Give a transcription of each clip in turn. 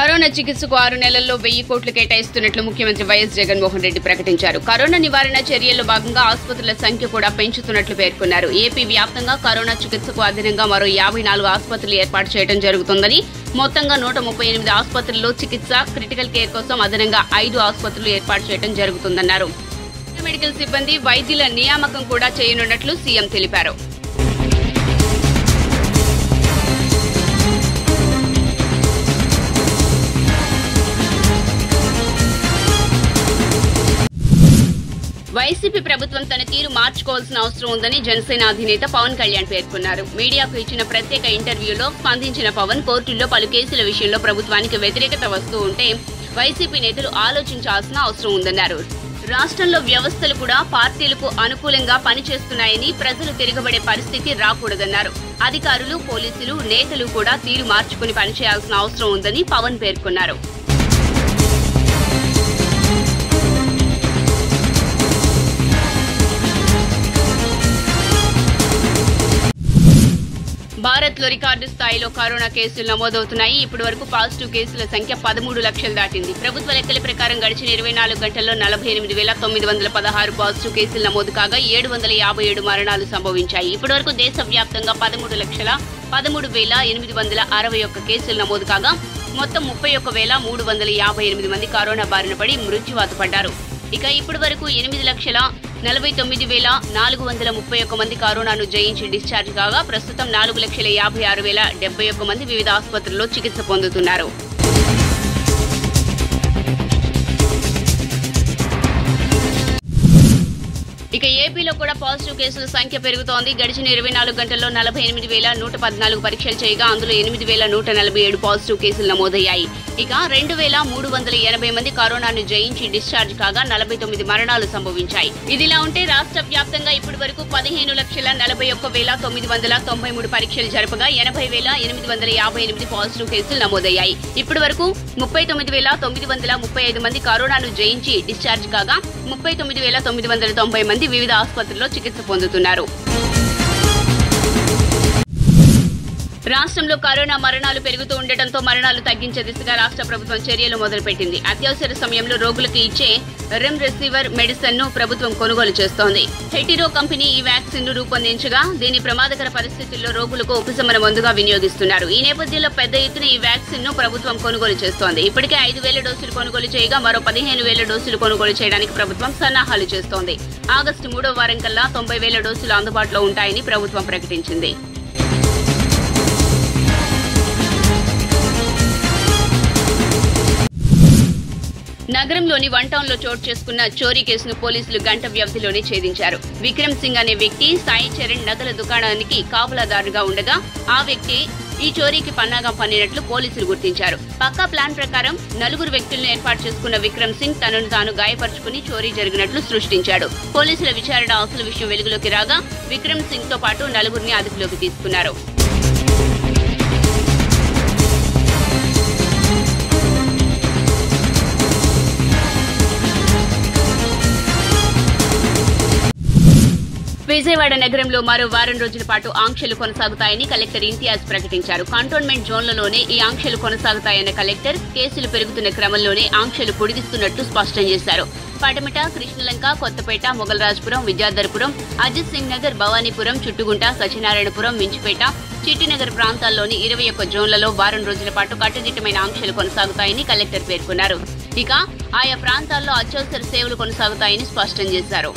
corona చికిత్సకు ఆరు నెలల్లో వెయ్యి కోట్లు కేటాయిస్తున్నట్లు ముఖ్యమంత్రి వైఎస్ జగన్మోహన్ రెడ్డి ప్రకటించారు కరోనా నివారణ చర్యల్లో భాగంగా ఆసుపత్రుల సంఖ్య కూడా పెంచుతున్నట్లు పేర్కొన్నారు ఏపీ వ్యాప్తంగా కరోనా చికిత్సకు అదనంగా మరో యాభై నాలుగు ఆసుపత్రులు ఏర్పాటు చేయడం జరుగుతుందని మొత్తంగా నూట ముప్పై ఎనిమిది ఆసుపత్రుల్లో చికిత్స క్రిటికల్ కేర్ కోసం అదనంగా ఐదు ఆసుపత్రులు ఏర్పాటు చేయడం జరుగుతుందన్నారు మెడికల్ సిబ్బంది వైద్యుల నియామకం కూడా చేయనున్నట్లు సీఎం తెలిపారు వైసీపీ ప్రభుత్వం తన తీరు మార్చుకోవాల్సిన అవసరం ఉందని జనసేన అధినేత పవన్ కళ్యాణ్ పేర్కొన్నారు మీడియాకు ఇచ్చిన ప్రత్యేక ఇంటర్వ్యూలో స్పందించిన పవన్ కోర్టుల్లో పలు కేసుల విషయంలో ప్రభుత్వానికి వ్యతిరేకత వస్తూ ఉంటే వైసీపీ నేతలు ఆలోచించాల్సిన అవసరం ఉందన్నారు రాష్ట్రంలో వ్యవస్థలు కూడా పార్టీలకు అనుకూలంగా పనిచేస్తున్నాయని ప్రజలు తిరగబడే పరిస్థితి రాకూడదన్నారు అధికారులు పోలీసులు నేతలు కూడా తీరు మార్చుకుని పనిచేయాల్సిన అవసరం ఉందని పవన్ పేర్కొన్నారు భారత్ లో రికార్డు స్థాయిలో కరోనా కేసులు నమోదవుతున్నాయి ఇప్పటి వరకు పాజిటివ్ కేసుల సంఖ్య పదమూడు లక్షలు దాటింది ప్రభుత్వ లెక్కల ప్రకారం గడిచిన ఇరవై నాలుగు గంటల్లో నలభై ఎనిమిది వేల తొమ్మిది వందల పదహారు పాజిటివ్ కేసులు నమోదు కాగా ఏడు వందల యాభై ఏడు మరణాలు సంభవించాయి ఇప్పటి వరకు దేశవ్యాప్తంగా పదమూడు లక్షల పదమూడు వేల ఎనిమిది వందల అరవై ఒక్క కేసులు నమోదు కాగా మొత్తం ముప్పై ఒక్క వేల మూడు వందల యాభై ఎనిమిది మంది కరోనా బారిన పడి మృత్యువాత పడ్డారు ఇక ఇప్పటి వరకు ఎనిమిది లక్షల నలభై తొమ్మిది వేల నాలుగు వందల ముప్పై ఒక్క మంది కరోనాను జయించి డిశ్చార్జ్ కాగా ప్రస్తుతం నాలుగు లక్షల యాభై ఆరు వేల డెబ్బై ఒక్క మంది వివిధ ఆసుపత్రుల్లో చికిత్స పొందుతున్నారు ఇక ఏపీలో కూడా పాజిటివ్ కేసుల సంఖ్య పెరుగుతోంది గడిచిన ఇరవై నాలుగు గంటల్లో నలభై ఎనిమిది వేల నూట పద్నాలుగు పరీక్షలు చేయగా అందులో ఎనిమిది వేల నూట నలభై ఏడు పాజిటివ్ కేసులు నమోదయ్యాయి ఇక రెండు వేల మూడు వందల ఎనభై మంది కరోనాను జయించి డిశ్చార్జ్ కాగా నలభై తొమ్మిది మరణాలు సంభవించాయి ఇదిలా ఉంటే రాష్ట్ర వ్యాప్తంగా ఇప్పటి వరకు పదిహేను లక్షల నలభై ఒక్క వేల తొమ్మిది వందల తొంభై మూడు పరీక్షలు జరపగా ఎనభై వేల ఎనిమిది వందల యాభై ఎనిమిది పాజిటివ్ కేసులు నమోదయ్యాయి ఇప్పటి వరకు ముప్పై తొమ్మిది వేల తొమ్మిది వందల ముప్పై ఐదు మంది కరోనాను జయించి డిశ్చార్జ్ కాగా ముప్పై తొమ్మిది వేల తొమ్మిది వందల తొంభై మంది వివిధ ఆసుపత్రుల్లో చికిత్స పొందుతున్నారు రాష్ట్రంలో కరోనా మరణాలు పెరుగుతూ ఉండటంతో మరణాలు తగ్గించే దిశగా రాష్ట్ర ప్రభుత్వం చర్యలు మొదలుపెట్టింది అత్యవసర సమయంలో రోగులకు ఇచ్చే రెమ్ రెసివర్ మెడిసిన్ ను ప్రభుత్వం కొనుగోలు చేస్తోంది హెటిరో కంపెనీ ఈ వ్యాక్సిన్ ను రూపొందించగా దీని ప్రమాదకర పరిస్థితుల్లో రోగులకు ఉపశమన మందుగా వినియోగిస్తున్నారు ఈ నేపథ్యంలో పెద్ద ఎత్తున ఈ వ్యాక్సిన్ ను ప్రభుత్వం కొనుగోలు చేస్తోంది ఇప్పటికే ఐదు వేల డోసులు కొనుగోలు చేయగా మరో పదిహేను వేల డోసులు కొనుగోలు చేయడానికి ప్రభుత్వం సన్నాహాలు చేస్తోంది ఆగస్టు మూడో వారం కల్లా తొంభై వేల డోసులు అందుబాటులో ఉంటాయని ప్రభుత్వం ప్రకటించింది నగరంలోని వన్ టౌన్ లో చోటు చేసుకున్న చోరీ కేసును పోలీసులు గంట వ్యవధిలోనే ఛేదించారు విక్రమ్ సింగ్ అనే వ్యక్తి సాయి చరణ్ నగల దుకాణానికి కాపులాదారుగా ఉండగా ఆ వ్యక్తి ఈ చోరీకి పన్నాగా పన్నినట్లు పోలీసులు గుర్తించారు పక్కా ప్లాన్ ప్రకారం నలుగురు వ్యక్తులను ఏర్పాటు చేసుకున్న విక్రమ్ సింగ్ తనను తాను గాయపరుచుకుని చోరీ జరిగినట్లు సృష్టించాడు పోలీసుల విచారణ అసలు విషయం వెలుగులోకి రాగా విక్రమ్ సింగ్ తో పాటు నలుగురిని అదుపులోకి తీసుకున్నారు విజయవాడ నగరంలో మరో వారం రోజుల పాటు ఆంక్షలు కొనసాగుతాయని కలెక్టర్ ఇంతియాజ్ ప్రకటించారు కంటోన్మెంట్ జోన్లలోనే ఈ ఆంక్షలు కొనసాగుతాయన్న కలెక్టర్ కేసులు పెరుగుతున్న క్రమంలోనే ఆంక్షలు పొడిగిస్తున్నట్టు స్పష్టం చేశారు పటమట కృష్ణలంక కొత్తపేట మొగల్రాజ్పురం విద్యాధర్పురం అజిత్ సింగ్ నగర్ భవానీపురం చుట్టుగుంట సత్యనారాయణపురం మించిపేట చిట్టినగర్ ప్రాంతాల్లోని ఇరవై ఒక్క జోన్లలో వారం రోజుల పాటు కట్టుదిట్టమైన ఆంక్షలు కొనసాగుతాయని కలెక్టర్ పేర్కొన్నారు ఇక ఆయా ప్రాంతాల్లో అత్యవసర సేవలు కొనసాగుతాయని స్పష్టం చేశారు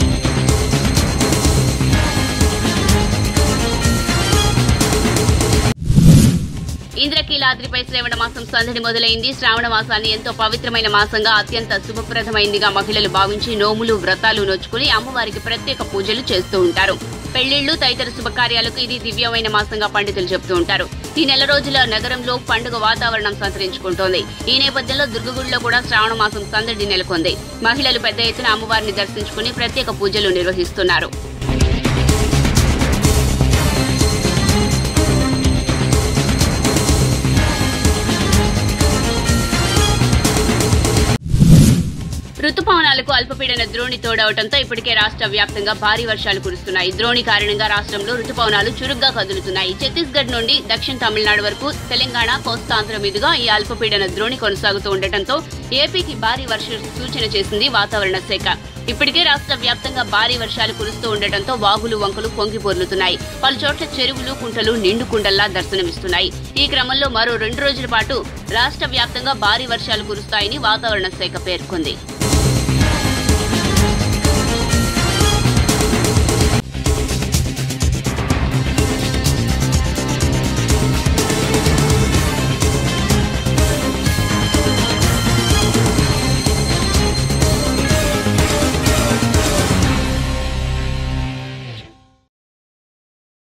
ఇంద్రకీలాద్రిపై శ్రావణ మాసం సందడి మొదలైంది శ్రావణ మాసాన్ని ఎంతో పవిత్రమైన మాసంగా అత్యంత శుభప్రదమైందిగా మహిళలు భావించి నోములు వ్రతాలు నోచుకుని అమ్మవారికి ప్రత్యేక పూజలు చేస్తూ ఉంటారు పెళ్లిళ్లు తదితర శుభకార్యాలకు ఇది దివ్యమైన మాసంగా పండితులు చెబుతూ ఉంటారు ఈ నెల రోజుల నగరంలో పండుగ వాతావరణం సంతరించుకుంటోంది ఈ నేపథ్యంలో దుర్గగుడిలో కూడా శ్రావణ మాసం సందడి నెలకొంది మహిళలు పెద్ద ఎత్తున అమ్మవారిని దర్శించుకుని ప్రత్యేక పూజలు నిర్వహిస్తున్నారు రుతుపవనాలకు అల్పపీడన ద్రోణి తోడవడంతో ఇప్పటికే రాష్ట్ర వ్యాప్తంగా భారీ వర్షాలు కురుస్తున్నాయి ద్రోణి కారణంగా రాష్ట్రంలో రుతుపవనాలు చురుగ్గా కదులుతున్నాయి ఛత్తీస్గఢ్ నుండి దక్షిణ తమిళనాడు వరకు తెలంగాణ కోస్తాంధ్ర మీదుగా ఈ అల్పపీడన ద్రోణి కొనసాగుతూ ఉండటంతో ఏపీకి భారీ వర్ష సూచన చేసింది వాతావరణ శాఖ ఇప్పటికే రాష్ట్ర వ్యాప్తంగా భారీ వర్షాలు కురుస్తూ ఉండటంతో వాగులు వంకలు పొంగి పొర్లుతున్నాయి పలు చోట్ల చెరువులు కుంటలు నిండు కుండల్లా దర్శనమిస్తున్నాయి ఈ క్రమంలో మరో రెండు రోజుల పాటు రాష్ట్ర వ్యాప్తంగా భారీ వర్షాలు కురుస్తాయని వాతావరణ శాఖ పేర్కొంది